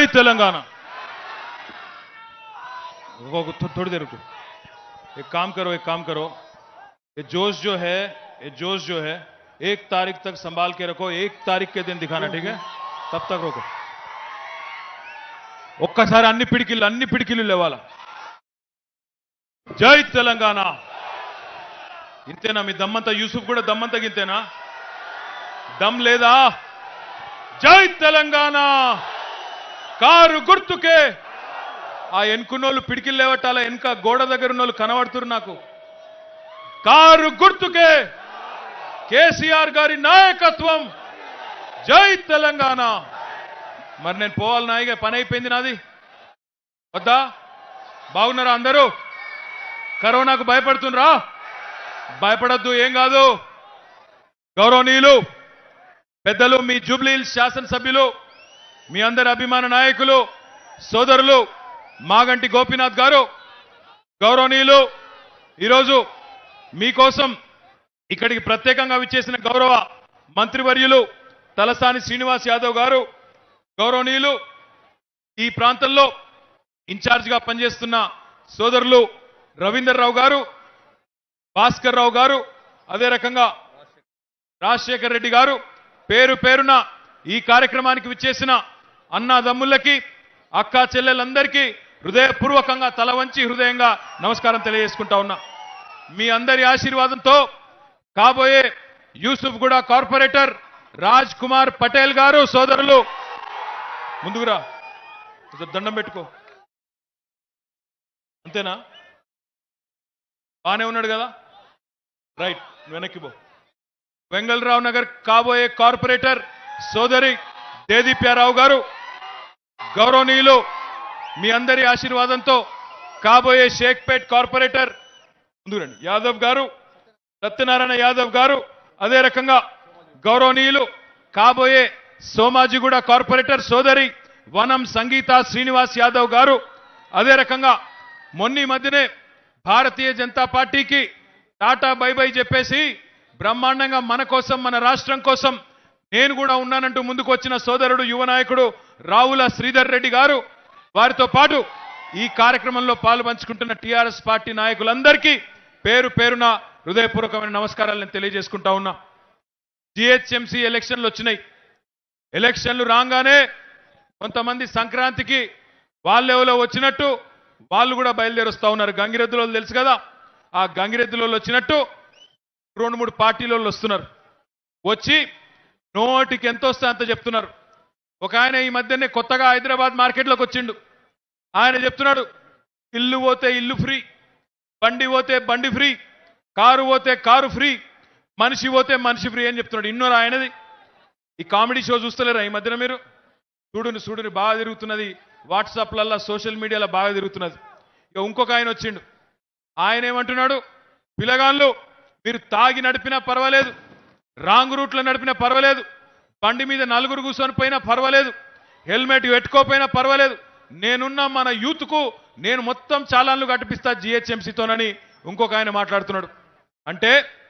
जय तेलंगाना रुको, थो, थोड़ी देर रुको एक काम करो एक काम करो ये जोश जो है ये जोश जो है एक तारीख तक संभाल के रखो एक तारीख के दिन दिखाना ठीक है तब तक रोको ఒక్కసారి అన్ని పిడికిళ్ళు అన్ని పిడికిళ్ళు లేవాల జై తెలంగాణ ఇంతేనా మీ దమ్మంతా యూసుఫ్ కూడా దమ్మంతా గింతేనా దమ్ లేదా జై తెలంగాణ కారు గుర్తుకే ఆ ఎన్కున్నోళ్ళు పిడికిలు లేవట్టాల వెనుక గోడ దగ్గర ఉన్నోళ్ళు కనబడుతున్నారు నాకు కారు గుర్తుకే కేసీఆర్ గారి నాయకత్వం జై తెలంగాణ మరి నేను పోవాలి నాయిగా పని అయిపోయింది నాది వద్దా బాగున్నారా అందరూ కరోనాకు భయపడుతుండ్రా భయపడద్దు ఏం కాదు గౌరవనీయులు పెద్దలు మీ జూబ్లీహిల్స్ శాసనసభ్యులు మీ అందరి అభిమాన నాయకులు సోదరులు మాగంటి గోపీనాథ్ గారు గౌరవనీయులు ఈరోజు మీకోసం ఇక్కడికి ప్రత్యేకంగా విచ్చేసిన గౌరవ మంత్రివర్యులు తలసాని శ్రీనివాస్ యాదవ్ గారు గౌరవనీయులు ఈ ప్రాంతంలో ఇన్ఛార్జిగా పనిచేస్తున్న సోదరులు రవీందర్ రావు గారు భాస్కర్ రావు గారు అదే రకంగా రాజశేఖర్ రెడ్డి గారు పేరు పేరున ఈ కార్యక్రమానికి విచ్చేసిన అన్నాదమ్ములకి అక్క చెల్లెలందరికీ హృదయపూర్వకంగా తల వంచి హృదయంగా నమస్కారం తెలియజేసుకుంటా ఉన్నా మీ అందరి ఆశీర్వాదంతో కాబోయే యూసుఫ్ గూడ కార్పొరేటర్ రాజ్ కుమార్ పటేల్ గారు సోదరులు ముందుకురా కొంచెం దండం పెట్టుకో అంతేనా బానే ఉన్నాడు కదా రైట్ వెనక్కి పో వెంగళరావు నగర్ కాబోయే కార్పొరేటర్ సోదరి దేదీప్యారావు గారు గౌరవనీయులు మీ అందరి ఆశీర్వాదంతో కాబోయే షేక్పేట్ కార్పొరేటర్ ముందు రండి యాదవ్ గారు సత్యనారాయణ యాదవ్ గారు అదే రకంగా గౌరవనీయులు కాబోయే సోమాజిగూడ కార్పొరేటర్ సోదరి వనం సంగీత శ్రీనివాస్ యాదవ్ గారు అదే రకంగా మొన్న ఈ మధ్యనే భారతీయ జనతా పార్టీకి టాటా బై బై చెప్పేసి బ్రహ్మాండంగా మన కోసం మన రాష్ట్రం కోసం నేను కూడా ఉన్నానంటూ ముందుకు వచ్చిన సోదరుడు యువ నాయకుడు రావుల శ్రీధర్ రెడ్డి గారు వారితో పాటు ఈ కార్యక్రమంలో పాలు పంచుకుంటున్న టీఆర్ఎస్ పార్టీ నాయకులందరికీ పేరు పేరున హృదయపూర్వకమైన నమస్కారాలు నేను తెలియజేసుకుంటా ఉన్నా జిహెచ్ఎంసీ ఎలక్షన్లు వచ్చినాయి ఎలక్షన్లు రాగానే కొంతమంది సంక్రాంతికి వాళ్ళెవలో వచ్చినట్టు వాళ్ళు కూడా బయలుదేరుస్తా ఉన్నారు గంగిరెద్దులో తెలుసు కదా ఆ గంగిరెద్దులో వచ్చినట్టు రెండు మూడు పార్టీలో వస్తున్నారు వచ్చి నోటికి ఎంత వస్తే అంత చెప్తున్నారు ఒక ఆయన ఈ మధ్యనే కొత్తగా హైదరాబాద్ మార్కెట్లోకి వచ్చిండు ఆయన చెప్తున్నాడు ఇల్లు పోతే ఇల్లు ఫ్రీ బండి పోతే బండి ఫ్రీ కారు పోతే కారు ఫ్రీ మనిషి పోతే మనిషి ఫ్రీ అని చెప్తున్నాడు ఇన్నోరు ఆయనది ఈ కామెడీ షో చూస్తలేరా ఈ మధ్యన మీరు చూడుని చూడుని బాగా తిరుగుతున్నది వాట్సాప్లల్లో సోషల్ మీడియాలో బాగా తిరుగుతున్నది ఇక ఇంకొక ఆయన వచ్చిండు ఆయన ఏమంటున్నాడు పిల్లగాళ్ళు మీరు తాగి నడిపినా పర్వాలేదు రాంగ్ రూట్లో నడిపినా పర్వాలేదు బండి మీద నలుగురు కూర్చొని పోయినా పర్వాలేదు హెల్మెట్ పెట్టుకోపోయినా పర్వాలేదు నేనున్న మన యూత్కు నేను మొత్తం చాలాన్లు కట్టిపిస్తా జిహెచ్ఎంసీతోనని ఇంకొక ఆయన మాట్లాడుతున్నాడు అంటే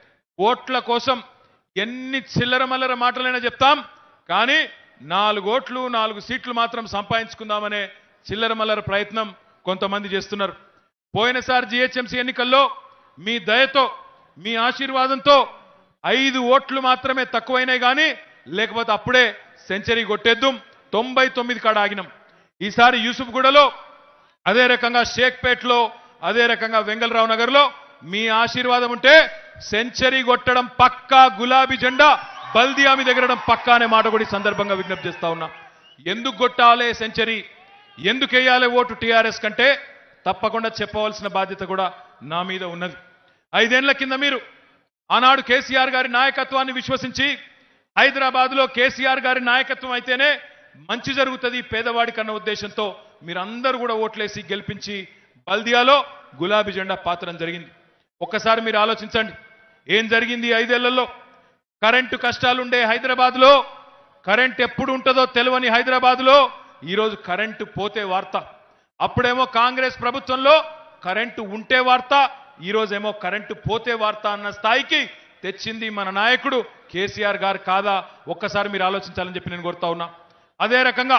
ఓట్ల కోసం ఎన్ని చిల్లర మల్లర మాటలైనా చెప్తాం కానీ నాలుగు ఓట్లు నాలుగు సీట్లు మాత్రం సంపాదించుకుందామనే చిల్లర మల్లర ప్రయత్నం కొంతమంది చేస్తున్నారు పోయినసారి జిహెచ్ఎంసీ ఎన్నికల్లో మీ దయతో మీ ఆశీర్వాదంతో ఐదు ఓట్లు మాత్రమే తక్కువైనాయి కానీ లేకపోతే అప్పుడే సెంచరీ కొట్టేద్దాం తొంభై తొమ్మిది కాడ ఆగినాం ఈసారి యూసుఫ్గూడలో అదే రకంగా షేక్పేట్లో అదే రకంగా వెంగళరావు నగర్లో మీ ఆశీర్వాదం ఉంటే సెంచరీ కొట్టడం పక్కా గులాబీ జెండా బల్దియామి దగ్గరడం పక్కా అనే మాట కూడా ఈ సందర్భంగా విజ్ఞప్తి చేస్తా ఉన్నా ఎందుకు కొట్టాలే సెంచరీ ఎందుకు వేయాలి ఓటు టీఆర్ఎస్ కంటే తప్పకుండా చెప్పవలసిన బాధ్యత కూడా నా మీద ఉన్నది ఐదేళ్ల కింద మీరు ఆనాడు కేసీఆర్ గారి నాయకత్వాన్ని విశ్వసించి హైదరాబాద్లో కేసీఆర్ గారి నాయకత్వం అయితేనే మంచి జరుగుతుంది పేదవాడి కన్న ఉద్దేశంతో మీరందరూ కూడా ఓట్లేసి గెలిపించి బల్దియాలో గులాబీ జెండా పాతడం జరిగింది ఒక్కసారి మీరు ఆలోచించండి ఏం జరిగింది ఈ ఐదేళ్లలో కరెంటు కష్టాలుండే హైదరాబాద్లో కరెంట్ ఎప్పుడు ఉంటుందో తెలియని హైదరాబాద్లో ఈరోజు కరెంటు పోతే వార్త అప్పుడేమో కాంగ్రెస్ ప్రభుత్వంలో కరెంటు ఉంటే వార్త ఈరోజేమో కరెంటు పోతే వార్త అన్న స్థాయికి తెచ్చింది మన నాయకుడు కేసీఆర్ గారు కాదా ఒక్కసారి మీరు ఆలోచించాలని చెప్పి నేను కోరుతా ఉన్నా అదే రకంగా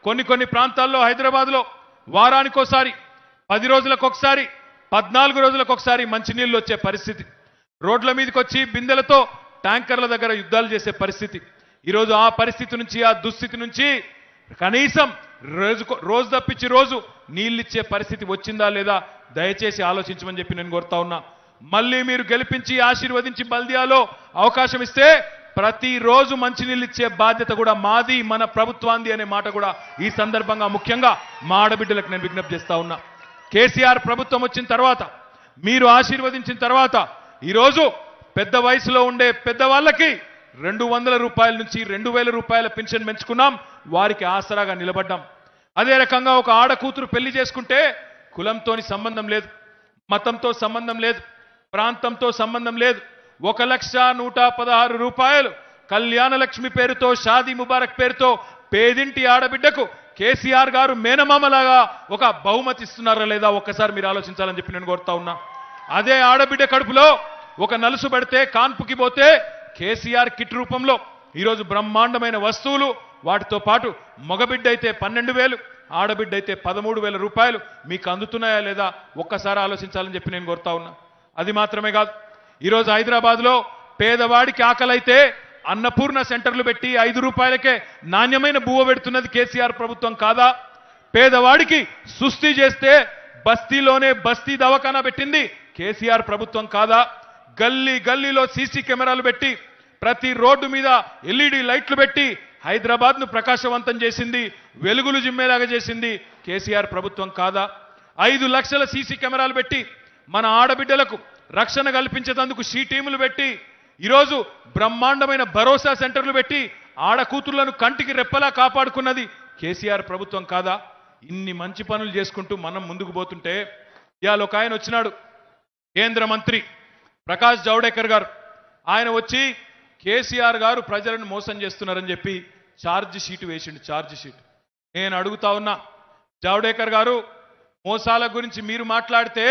కొన్ని కొన్ని ప్రాంతాల్లో హైదరాబాద్లో వారానికోసారి పది రోజులకు ఒకసారి పద్నాలుగు రోజులకు ఒకసారి మంచినీళ్ళు వచ్చే పరిస్థితి రోడ్ల మీదకి వచ్చి బిందెలతో ట్యాంకర్ల దగ్గర యుద్ధాలు చేసే పరిస్థితి ఈరోజు ఆ పరిస్థితి నుంచి ఆ దుస్థితి నుంచి కనీసం రోజు రోజు తప్పించి రోజు నీళ్ళిచ్చే పరిస్థితి వచ్చిందా లేదా దయచేసి ఆలోచించమని చెప్పి నేను కోరుతా ఉన్నా మళ్ళీ మీరు గెలిపించి ఆశీర్వదించి బల్దియాలో అవకాశం ఇస్తే ప్రతిరోజు మంచినీళ్ళు ఇచ్చే బాధ్యత కూడా మాది మన ప్రభుత్వాంది అనే మాట కూడా ఈ సందర్భంగా ముఖ్యంగా మా ఆడబిడ్డలకు నేను విజ్ఞప్తి చేస్తా ఉన్నా కేసీఆర్ ప్రభుత్వం వచ్చిన తర్వాత మీరు ఆశీర్వదించిన తర్వాత ఈరోజు పెద్ద వయసులో ఉండే పెద్దవాళ్ళకి రెండు వందల రూపాయల నుంచి రెండు వేల రూపాయల పెన్షన్ పెంచుకున్నాం వారికి ఆసరాగా నిలబడ్డాం అదే రకంగా ఒక ఆడ కూతురు పెళ్లి చేసుకుంటే కులంతోని సంబంధం లేదు మతంతో సంబంధం లేదు ప్రాంతంతో సంబంధం లేదు ఒక లక్ష నూట పదహారు రూపాయలు కళ్యాణ లక్ష్మి పేరుతో షాదీ ముబారక్ పేరుతో పేదింటి ఆడబిడ్డకు కేసీఆర్ గారు మేనమామలాగా ఒక బహుమతి ఇస్తున్నారా లేదా ఒక్కసారి మీరు ఆలోచించాలని చెప్పి నేను కోరుతా ఉన్నా అదే ఆడబిడ్డ కడుపులో ఒక నలుసు పడితే కాన్పుకి పోతే కేసీఆర్ కిట్ రూపంలో ఈరోజు బ్రహ్మాండమైన వస్తువులు వాటితో పాటు మగబిడ్డ అయితే పన్నెండు వేలు ఆడబిడ్డ అయితే పదమూడు వేల రూపాయలు మీకు అందుతున్నాయా లేదా ఒక్కసారి ఆలోచించాలని చెప్పి నేను కోరుతా ఉన్నా అది మాత్రమే కాదు ఈరోజు హైదరాబాద్లో పేదవాడికి ఆకలైతే అన్నపూర్ణ సెంటర్లు పెట్టి ఐదు రూపాయలకే నాణ్యమైన బువ్వ పెడుతున్నది కేసీఆర్ ప్రభుత్వం కాదా పేదవాడికి సుస్థి చేస్తే బస్తీలోనే బస్తీ దవాఖానా పెట్టింది కేసీఆర్ ప్రభుత్వం కాదా గల్లీ గల్లీలో సీసీ కెమెరాలు పెట్టి ప్రతి రోడ్డు మీద ఎల్ఈడి లైట్లు పెట్టి హైదరాబాద్ ను ప్రకాశవంతం చేసింది వెలుగులు జిమ్మేలాగా చేసింది కేసీఆర్ ప్రభుత్వం కాదా ఐదు లక్షల సీసీ కెమెరాలు పెట్టి మన ఆడబిడ్డలకు రక్షణ కల్పించేందుకు షీ టీములు పెట్టి ఈరోజు బ్రహ్మాండమైన భరోసా సెంటర్లు పెట్టి ఆడ కూతుర్లను కంటికి రెప్పలా కాపాడుకున్నది కేసీఆర్ ప్రభుత్వం కాదా ఇన్ని మంచి పనులు చేసుకుంటూ మనం ముందుకు పోతుంటే ఇవాళ ఒక ఆయన వచ్చినాడు కేంద్ర మంత్రి ప్రకాష్ జవడేకర్ గారు ఆయన వచ్చి కేసీఆర్ గారు ప్రజలను మోసం చేస్తున్నారని చెప్పి ఛార్జ్ షీట్ వేసిండు ఛార్జ్ షీట్ నేను అడుగుతా ఉన్నా జావడేకర్ గారు మోసాల గురించి మీరు మాట్లాడితే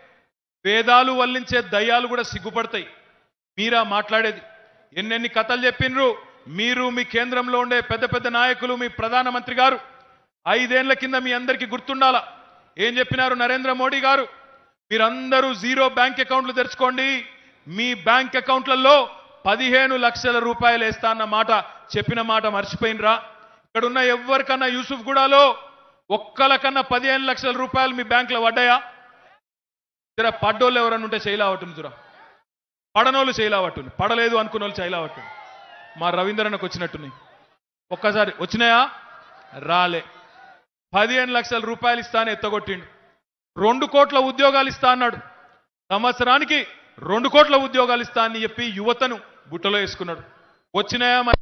వేదాలు వల్లించే దయ్యాలు కూడా సిగ్గుపడతాయి మీరా మాట్లాడేది ఎన్నెన్ని కథలు చెప్పిండ్రు మీరు మీ కేంద్రంలో ఉండే పెద్ద పెద్ద నాయకులు మీ ప్రధానమంత్రి గారు ఐదేళ్ల కింద మీ అందరికీ గుర్తుండాలా ఏం చెప్పినారు నరేంద్ర మోడీ గారు మీరందరూ జీరో బ్యాంక్ అకౌంట్లు తెరుచుకోండి మీ బ్యాంక్ అకౌంట్లలో పదిహేను లక్షల రూపాయలు వేస్తా అన్న మాట చెప్పిన మాట మర్చిపోయినరా ఇక్కడున్న ఎవరికన్నా యూసుఫ్ గూడాలో ఒక్కలకన్నా పదిహేను లక్షల రూపాయలు మీ బ్యాంకులో పడ్డాయా జర పడ్డోళ్ళు ఎవరన్నా ఉంటే శైలావట్టును జురా పడనోళ్ళు శైలావట్టును పడలేదు అనుకున్న వాళ్ళు శైలావట్టును మా రవీంద్రన్నకు వచ్చినట్టున్నాయి ఒక్కసారి వచ్చినాయా రాలే పదిహేను లక్షల రూపాయలు ఇస్తా అని ఎత్తగొట్టిండు రెండు కోట్ల ఉద్యోగాలు ఇస్తా అన్నాడు సంవత్సరానికి రెండు కోట్ల ఉద్యోగాలు ఇస్తా అని చెప్పి యువతను బుట్టలో వేసుకున్నాడు వచ్చినాయా మరి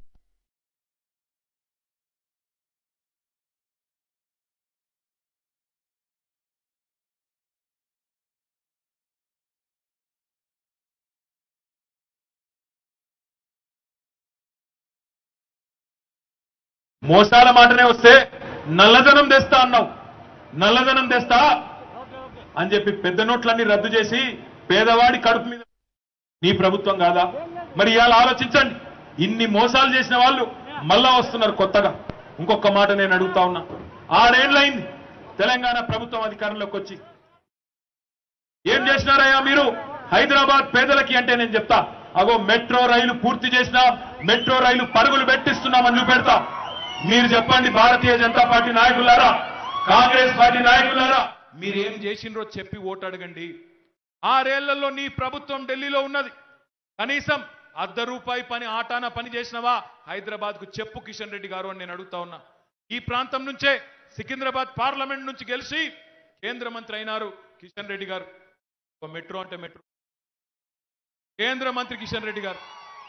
మోసాల మాటనే వస్తే నల్లధనం తెస్తా అన్నావు నల్లధనం తెస్తా అని చెప్పి పెద్ద నోట్లన్నీ రద్దు చేసి పేదవాడి కడుపు మీద నీ ప్రభుత్వం కాదా మరి ఇవాళ ఆలోచించండి ఇన్ని మోసాలు చేసిన వాళ్ళు మళ్ళా వస్తున్నారు కొత్తగా ఇంకొక మాట నేను అడుగుతా ఉన్నా ఆరేళ్లైంది తెలంగాణ ప్రభుత్వం అధికారంలోకి వచ్చి ఏం చేసినారయ్యా మీరు హైదరాబాద్ పేదలకి అంటే నేను చెప్తా అగో మెట్రో రైలు పూర్తి చేసిన మెట్రో రైలు పరుగులు పెట్టిస్తున్నామని చూపెడతా మీరు చెప్పండి భారతీయ జనతా పార్టీ నాయకులారా కాంగ్రెస్ పార్టీ నాయకులారా మీరు ఏం చేసిండ్రో చెప్పి ఓటు అడగండి ఆరేళ్లలో నీ ప్రభుత్వం ఢిల్లీలో ఉన్నది కనీసం అర్ధ రూపాయి పని ఆటాన పని చేసినవా హైదరాబాద్ కు చెప్పు కిషన్ రెడ్డి గారు అని నేను అడుగుతా ఉన్నా ఈ ప్రాంతం నుంచే సికింద్రాబాద్ పార్లమెంట్ నుంచి గెలిచి కేంద్ర మంత్రి అయినారు కిషన్ రెడ్డి గారు ఒక మెట్రో అంటే మెట్రో కేంద్ర మంత్రి కిషన్ రెడ్డి గారు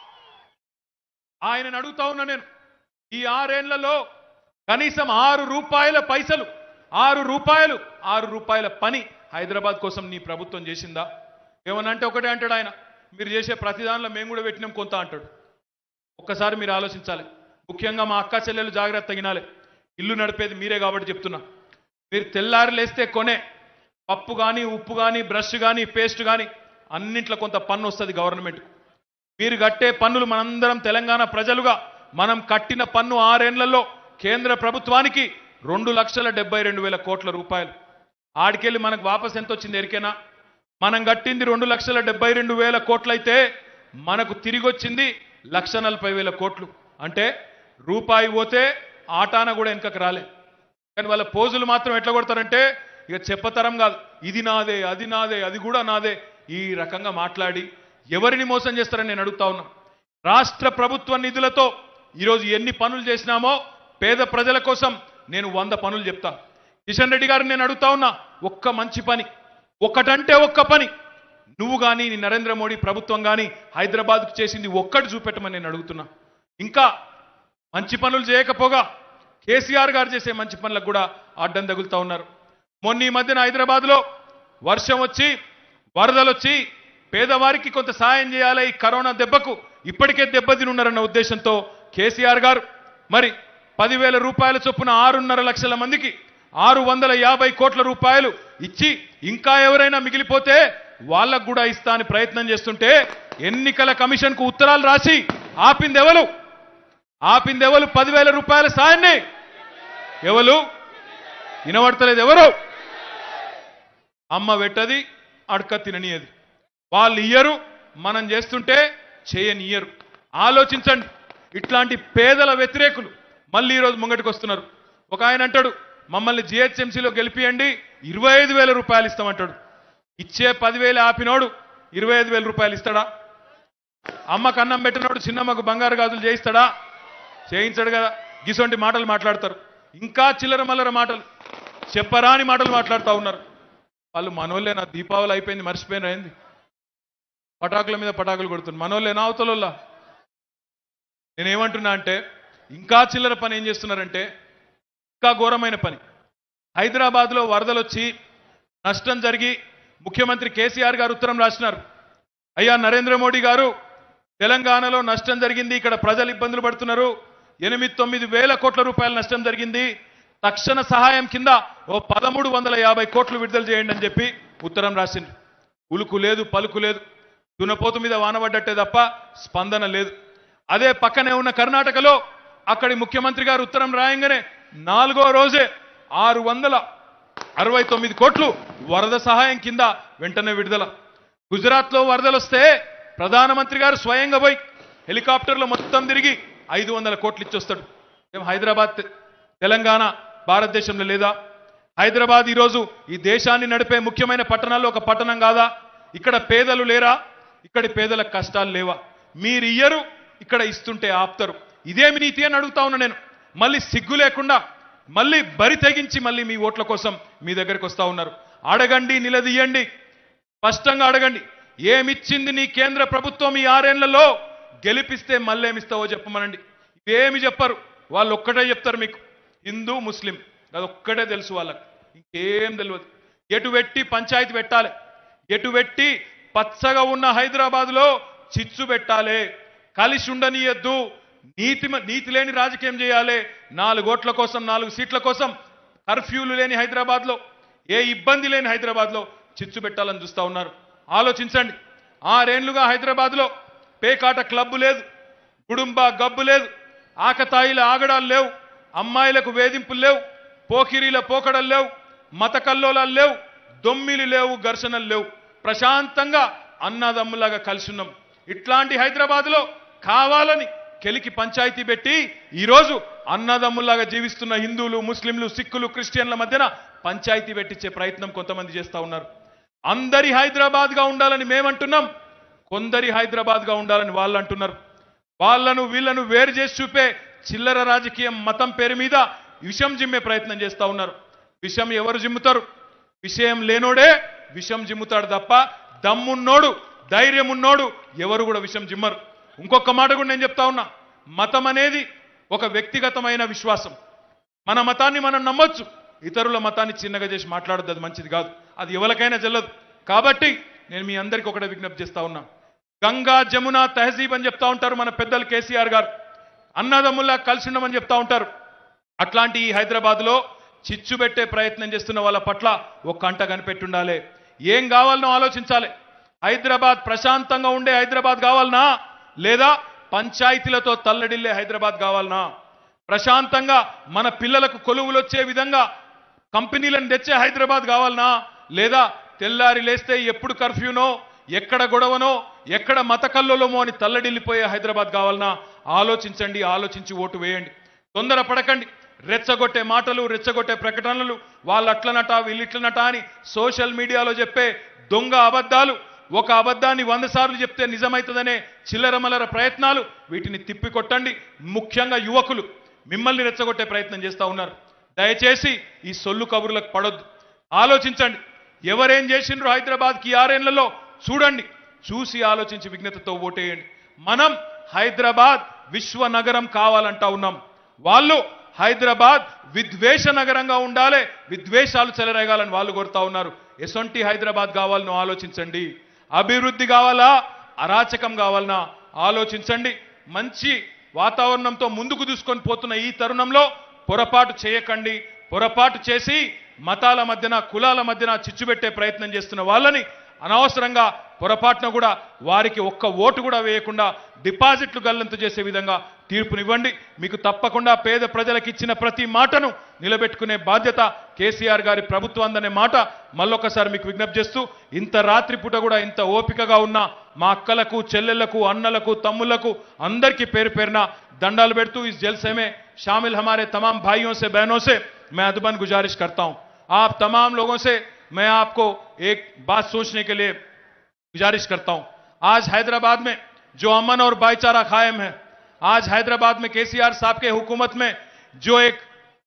ఆయనను అడుగుతా ఉన్నా నేను ఈ ఆరేళ్లలో కనీసం ఆరు రూపాయల పైసలు ఆరు రూపాయలు ఆరు రూపాయల పని హైదరాబాద్ కోసం నీ ప్రభుత్వం చేసిందా ఏమనంటే ఒకటే అంటాడు ఆయన మీరు చేసే ప్రతి దానిలో మేము కూడా పెట్టినాం కొంత అంటాడు ఒక్కసారి మీరు ఆలోచించాలి ముఖ్యంగా మా అక్క చెల్లెలు జాగ్రత్త తగినాలి ఇల్లు నడిపేది మీరే కాబట్టి చెప్తున్నా మీరు తెల్లారి లేస్తే కొనే పప్పు కానీ ఉప్పు కానీ బ్రష్ కానీ పేస్ట్ కానీ అన్నింట్లో కొంత పన్ను వస్తుంది గవర్నమెంట్ మీరు కట్టే పన్నులు మనందరం తెలంగాణ ప్రజలుగా మనం కట్టిన పన్ను ఆరేళ్లలో కేంద్ర ప్రభుత్వానికి రెండు లక్షల డెబ్బై రెండు వేల కోట్ల రూపాయలు ఆడికెళ్ళి మనకు వాపస్ ఎంత వచ్చింది ఎరికేనా మనం కట్టింది రెండు లక్షల డెబ్బై రెండు వేల కోట్లయితే మనకు తిరిగి వచ్చింది లక్ష నలభై వేల కోట్లు అంటే రూపాయి పోతే ఆటాన కూడా వెనకకు రాలే కానీ వాళ్ళ పోజులు మాత్రం ఎట్లా కొడతారంటే ఇక చెప్పతరం కాదు ఇది నాదే అది నాదే అది కూడా నాదే ఈ రకంగా మాట్లాడి ఎవరిని మోసం చేస్తారని నేను అడుగుతా ఉన్నా రాష్ట్ర ప్రభుత్వ నిధులతో ఈరోజు ఎన్ని పనులు చేసినామో పేద ప్రజల కోసం నేను వంద పనులు చెప్తా కిషన్ రెడ్డి గారిని నేను అడుగుతా ఉన్నా ఒక్క మంచి పని ఒక్కటంటే ఒక్క పని నువ్వు కానీ నీ నరేంద్ర మోడీ ప్రభుత్వం కానీ హైదరాబాద్కు చేసింది ఒక్కటి చూపెట్టమని నేను అడుగుతున్నా ఇంకా మంచి పనులు చేయకపోగా కేసీఆర్ గారు చేసే మంచి పనులకు కూడా అడ్డం తగులుతా ఉన్నారు మొన్న ఈ మధ్యన హైదరాబాద్లో వర్షం వచ్చి వరదలు వచ్చి పేదవారికి కొంత సాయం చేయాలి ఈ కరోనా దెబ్బకు ఇప్పటికే దెబ్బతినున్నారన్న ఉద్దేశంతో కేసీఆర్ గారు మరి పదివేల రూపాయల చొప్పున ఆరున్నర లక్షల మందికి ఆరు వందల యాభై కోట్ల రూపాయలు ఇచ్చి ఇంకా ఎవరైనా మిగిలిపోతే వాళ్ళకు కూడా ఇస్తా అని ప్రయత్నం చేస్తుంటే ఎన్నికల కమిషన్కు ఉత్తరాలు రాసి ఆపింది ఎవరు ఆపింది ఎవరు పదివేల రూపాయల సాయాన్ని ఎవరు వినబడతలేదు ఎవరు అమ్మ పెట్టది అడక తిననియది వాళ్ళు ఇయ్యరు మనం చేస్తుంటే చేయనియ్యరు ఆలోచించండి ఇట్లాంటి పేదల వ్యతిరేకులు మళ్ళీ ఈరోజు ముంగటికి వస్తున్నారు ఒక ఆయన అంటాడు మమ్మల్ని జిహెచ్ఎంసీలో గెలిపియండి ఇరవై ఐదు వేల రూపాయలు ఇస్తామంటాడు ఇచ్చే పదివేలు ఆపినోడు ఇరవై ఐదు వేల రూపాయలు ఇస్తాడా అమ్మకు అన్నం పెట్టినోడు చిన్నమ్మకు బంగారు గాజులు చేయిస్తాడా చేయించాడు కదా గిసొంటి మాటలు మాట్లాడతారు ఇంకా చిల్లర మల్లర మాటలు చెప్పరాని మాటలు మాట్లాడుతూ ఉన్నారు వాళ్ళు మనోళ్ళే నా దీపావళి అయిపోయింది మర్చిపోయిన అయింది పటాకుల మీద పటాకులు కొడుతున్నారు మనోళ్ళేనా అవతలల్లా నేనేమంటున్నా అంటే ఇంకా చిల్లర పని ఏం చేస్తున్నారంటే ఇంకా ఘోరమైన పని హైదరాబాద్లో వరదలు వచ్చి నష్టం జరిగి ముఖ్యమంత్రి కేసీఆర్ గారు ఉత్తరం రాసినారు అయ్యా నరేంద్ర మోడీ గారు తెలంగాణలో నష్టం జరిగింది ఇక్కడ ప్రజలు ఇబ్బందులు పడుతున్నారు ఎనిమిది తొమ్మిది వేల కోట్ల రూపాయల నష్టం జరిగింది తక్షణ సహాయం కింద ఓ పదమూడు వందల యాభై కోట్లు విడుదల చేయండి అని చెప్పి ఉత్తరం రాసింది ఉలుకు లేదు పలుకు లేదు దునపోతు మీద వానబడ్డట్టే తప్ప స్పందన లేదు అదే పక్కనే ఉన్న కర్ణాటకలో అక్కడి ముఖ్యమంత్రి గారు ఉత్తరం రాయంగానే నాలుగో రోజే ఆరు వందల అరవై తొమ్మిది కోట్లు వరద సహాయం కింద వెంటనే విడుదల గుజరాత్లో వరదలు వస్తే ప్రధానమంత్రి గారు స్వయంగా పోయి హెలికాప్టర్లో మొత్తం తిరిగి ఐదు వందల కోట్లు ఇచ్చొస్తాడు ఏం హైదరాబాద్ తె- తెలంగాణ భారతదేశంలో లేదా హైదరాబాద్ ఈరోజు ఈ దేశాన్ని నడిపే ముఖ్యమైన పట్టణాల్లో ఒక పట్టణం కాదా ఇక్కడ పేదలు లేరా ఇక్కడి పేదలకు కష్టాలు లేవా మీరు ఇయ్యరు ఇక్కడ ఇస్తుంటే ఆపుతారు ఇదేమి నీతి అని అడుగుతా ఉన్నా నేను మళ్ళీ సిగ్గు లేకుండా మళ్ళీ బరి తెగించి మళ్ళీ మీ ఓట్ల కోసం మీ దగ్గరికి వస్తా ఉన్నారు అడగండి నిలదీయండి స్పష్టంగా అడగండి ఏమిచ్చింది నీ కేంద్ర ప్రభుత్వం ఈ ఆరేళ్లలో గెలిపిస్తే మళ్ళేమిస్తావో చెప్పమనండి ఇవేమి చెప్పరు వాళ్ళు ఒక్కటే చెప్తారు మీకు హిందూ ముస్లిం అది ఒక్కటే తెలుసు వాళ్ళకి ఇంకేం తెలియదు ఎటు పెట్టి పంచాయతీ పెట్టాలి ఎటు పెట్టి పచ్చగా ఉన్న హైదరాబాద్లో చిచ్చు పెట్టాలి కలిసి ఉండనీయద్దు నీతి నీతి లేని రాజకీయం చేయాలి నాలుగు ఓట్ల కోసం నాలుగు సీట్ల కోసం కర్ఫ్యూలు లేని హైదరాబాద్లో ఏ ఇబ్బంది లేని హైదరాబాద్లో చిచ్చు పెట్టాలని చూస్తా ఉన్నారు ఆలోచించండి ఆరేండ్లుగా హైదరాబాద్లో పేకాట క్లబ్బు లేదు గుడుంబ గబ్బు లేదు ఆకతాయిల ఆగడాలు లేవు అమ్మాయిలకు వేధింపులు లేవు పోకిరీల పోకడలు లేవు మత కల్లోలాలు లేవు దొమ్మిలు లేవు ఘర్షణలు లేవు ప్రశాంతంగా అన్నదమ్ములాగా కలిసి ఉన్నాం ఇట్లాంటి హైదరాబాద్లో కావాలని కెలికి పంచాయతీ పెట్టి ఈరోజు అన్నదమ్ముల్లాగా జీవిస్తున్న హిందువులు ముస్లింలు సిక్కులు క్రిస్టియన్ల మధ్యన పంచాయతీ పెట్టించే ప్రయత్నం కొంతమంది చేస్తా ఉన్నారు అందరి హైదరాబాద్గా ఉండాలని మేమంటున్నాం కొందరి హైదరాబాద్గా ఉండాలని వాళ్ళు అంటున్నారు వాళ్ళను వీళ్ళను వేరు చేసి చూపే చిల్లర రాజకీయం మతం పేరు మీద విషం జిమ్మే ప్రయత్నం చేస్తా ఉన్నారు విషం ఎవరు జిమ్ముతారు విషయం లేనోడే విషం జిమ్ముతాడు తప్ప దమ్మున్నోడు ధైర్యం ఉన్నోడు ఎవరు కూడా విషం జిమ్మరు ఇంకొక మాట కూడా నేను చెప్తా ఉన్నా మతం అనేది ఒక వ్యక్తిగతమైన విశ్వాసం మన మతాన్ని మనం నమ్మొచ్చు ఇతరుల మతాన్ని చిన్నగా చేసి మాట్లాడొద్దు అది మంచిది కాదు అది ఎవరికైనా చెల్లదు కాబట్టి నేను మీ అందరికీ ఒకటే విజ్ఞప్తి చేస్తా ఉన్నా గంగా జమున తహజీబ్ అని చెప్తా ఉంటారు మన పెద్దలు కేసీఆర్ గారు అన్నదమ్ముల్లా కలిసి ఉండమని చెప్తా ఉంటారు అట్లాంటి ఈ హైదరాబాద్లో చిచ్చు పెట్టే ప్రయత్నం చేస్తున్న వాళ్ళ పట్ల ఒక కంట కనిపెట్టుండాలి ఏం కావాలనో ఆలోచించాలి హైదరాబాద్ ప్రశాంతంగా ఉండే హైదరాబాద్ కావాలనా లేదా పంచాయతీలతో తల్లడిల్లే హైదరాబాద్ కావాలనా ప్రశాంతంగా మన పిల్లలకు కొలువులు వచ్చే విధంగా కంపెనీలను తెచ్చే హైదరాబాద్ కావాలనా లేదా తెల్లారి లేస్తే ఎప్పుడు కర్ఫ్యూనో ఎక్కడ గొడవనో ఎక్కడ మత కల్లోలమో అని తల్లడిల్లిపోయే హైదరాబాద్ కావాలనా ఆలోచించండి ఆలోచించి ఓటు వేయండి తొందర పడకండి రెచ్చగొట్టే మాటలు రెచ్చగొట్టే ప్రకటనలు వాళ్ళు అట్లనట వీళ్ళిట్లనట అని సోషల్ మీడియాలో చెప్పే దొంగ అబద్ధాలు ఒక అబద్ధాన్ని వంద సార్లు చెప్తే నిజమవుతుందనే చిల్లరమల్లర ప్రయత్నాలు వీటిని తిప్పికొట్టండి ముఖ్యంగా యువకులు మిమ్మల్ని రెచ్చగొట్టే ప్రయత్నం చేస్తూ ఉన్నారు దయచేసి ఈ సొల్లు కబుర్లకు పడొద్దు ఆలోచించండి ఎవరేం చేసిండ్రు హైదరాబాద్కి ఈ ఆరేళ్లలో చూడండి చూసి ఆలోచించి విఘ్నతతో ఓటేయండి మనం హైదరాబాద్ విశ్వ నగరం కావాలంటా ఉన్నాం వాళ్ళు హైదరాబాద్ విద్వేష నగరంగా ఉండాలి విద్వేషాలు చెలరేగాలని వాళ్ళు కోరుతా ఉన్నారు ఎసొంటి హైదరాబాద్ కావాలను ఆలోచించండి అభివృద్ధి కావాలా అరాచకం కావాలనా ఆలోచించండి మంచి వాతావరణంతో ముందుకు దూసుకొని పోతున్న ఈ తరుణంలో పొరపాటు చేయకండి పొరపాటు చేసి మతాల మధ్యన కులాల మధ్యన చిచ్చుపెట్టే ప్రయత్నం చేస్తున్న వాళ్ళని అనవసరంగా పొరపాటున కూడా వారికి ఒక్క ఓటు కూడా వేయకుండా డిపాజిట్లు గల్లంతు చేసే విధంగా తీర్పునివ్వండి మీకు తప్పకుండా పేద ప్రజలకు ఇచ్చిన ప్రతి మాటను నిలబెట్టుకునే బాధ్యత కేసీఆర్ గారి ప్రభుత్వం అనే మాట మళ్ళొకసారి మీకు విజ్ఞప్తి చేస్తూ ఇంత రాత్రిపూట కూడా ఇంత ఓపికగా ఉన్న మా అక్కలకు చెల్లెళ్లకు అన్నలకు తమ్ముళ్లకు అందరికీ పేరు పేరున దండాలు పెడుతూ इस जलसे में शामिल हमारे तमाम भाइयों से बहनों से मैं अदबन गुजारिश करता हूं आप तमाम लोगों से मैं आपको एक बात सोचने के लिए गुजारिश करता हूं आज हैदराबाद में जो अमन और भाईचारा कायम है आज हैदराबाद में केसीआर साहब के हुकूमत में जो एक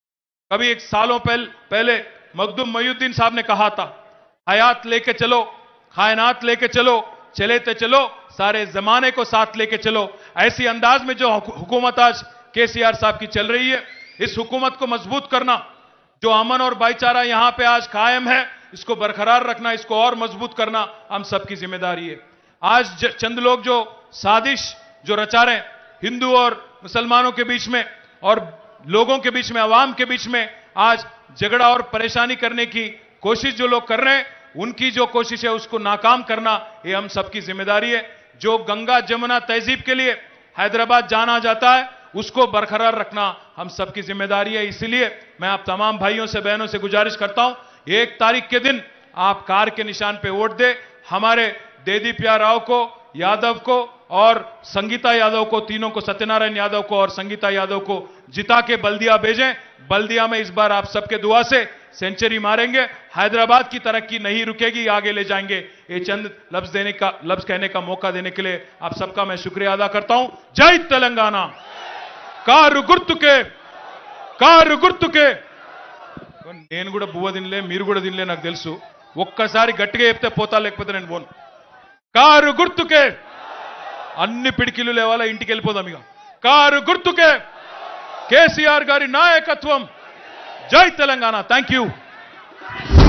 कभी एक सालों पहल, पहले मखदूम मयुद्दीन साहब ने कहा था हयात लेके चलो कायनात लेके चलो चले तो चलो सारे जमाने को साथ लेके चलो ऐसी अंदाज में जो हुकू- हुकूमत आज केसीआर साहब की चल रही है इस हुकूमत को मजबूत करना जो अमन और भाईचारा यहां पे आज कायम है इसको बरकरार रखना इसको और मजबूत करना हम सबकी जिम्मेदारी है आज ज- चंद लोग जो साजिश जो रचा रहे हैं, हिंदू और मुसलमानों के बीच में और लोगों के बीच में अवाम के बीच में आज झगड़ा और परेशानी करने की कोशिश जो लोग कर रहे हैं उनकी जो कोशिश है उसको नाकाम करना ये हम सबकी जिम्मेदारी है जो गंगा जमुना तहजीब के लिए हैदराबाद जाना जाता है उसको बरकरार रखना हम सबकी जिम्मेदारी है इसलिए मैं आप तमाम भाइयों से बहनों से गुजारिश करता हूं एक तारीख के दिन आप कार के निशान पे वोट दे हमारे देदीप्या राव को यादव को और संगीता यादव को तीनों को सत्यनारायण यादव को और संगीता यादव को जिता के बल्दिया भेजें बल्दिया में इस बार आप सबके दुआ से सेंचुरी मारेंगे हैदराबाद की तरक्की नहीं रुकेगी आगे ले जाएंगे ये चंद लफ्ज देने का लफ्ज कहने का मौका देने के लिए आप सबका मैं शुक्रिया अदा करता हूं जय तेलंगाना కారు గుర్తుకే కారు గుర్తుకే నేను కూడా బువ్వ తినలే మీరు కూడా తినలే నాకు తెలుసు ఒక్కసారి గట్టిగా చెప్తే పోతా లేకపోతే నేను పోను కారు గుర్తుకే అన్ని పిడికిలు లేవాలా ఇంటికి వెళ్ళిపోదాం ఇక కారు గుర్తుకే కేసీఆర్ గారి నాయకత్వం జై తెలంగాణ థ్యాంక్ యూ